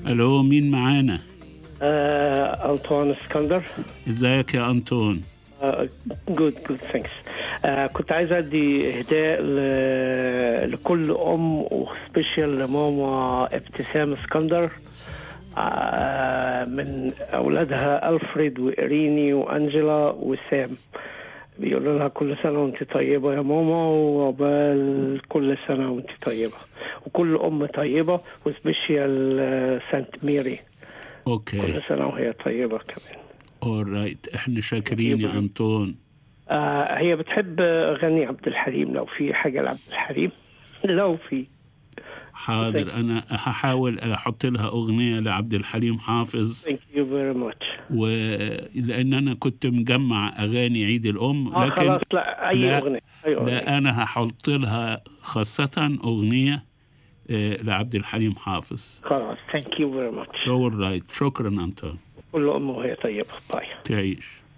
الو مين معانا آه، أنطوان اسكندر ازيك يا انطون جود جود ثانكس كنت عايز ادي اهداء ل- لكل ام وسبيشال لماما ابتسام اسكندر آه، من اولادها الفريد واريني وانجела وسام بيقولوا لها كل سنه وانت طيبه يا ماما وعقبال كل سنه وانت طيبه وكل ام طيبه وسبيشال آه، سانت ميري اوكي كل سنه وهي طيبه كمان اورايت احنا شاكرين يا انطون آه هي بتحب اغاني عبد الحليم لو في حاجه لعبد الحليم لو في حاضر انا هحاول احط لها اغنيه لعبد الحليم حافظ ثانك يو فيري ماتش ولان انا كنت مجمع اغاني عيد الام اه لكن خلاص لا اي لا- اغنيه اي اغنيه لا انا هحط لها خاصه اغنيه آه، لعبد الحليم حافظ خلاص ثانك يو فيري ماتش اورايت شكرا انطون كل ام وهي طيبه باي تعيش